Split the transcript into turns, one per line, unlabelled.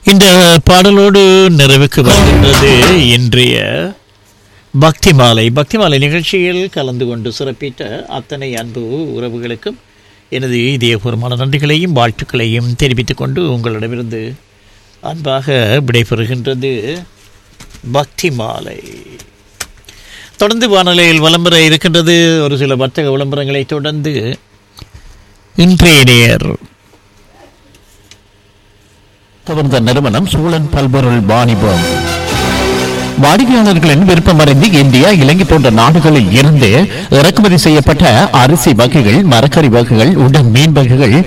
இந்த பாடலோடு நிறைவுக்கு வருகின்றது இன்றைய பக்தி மாலை பக்தி மாலை நிகழ்ச்சியில் கலந்து கொண்டு சிறப்பித்த அத்தனை அன்பு உறவுகளுக்கும் எனது இதயபூர்வமான நன்றிகளையும் வாழ்த்துக்களையும் தெரிவித்துக் கொண்டு உங்களிடமிருந்து அன்பாக விடைபெறுகின்றது பக்தி மாலை தொடர்ந்து வானொலியில் விளம்பர இருக்கின்றது ஒரு சில வர்த்தக விளம்பரங்களை தொடர்ந்து இன்றைய நேர்
கவர்ந்த நிறுவனம் சூழன் பல்பொருள் வாணிபம் வாடிக்கையாளர்களின் விருப்பமறிந்து இந்தியா இலங்கை போன்ற நாடுகளில் இருந்து இறக்குமதி செய்யப்பட்ட அரிசி வகைகள் மரக்கறி வகைகள் உடன் மீன் வகைகள்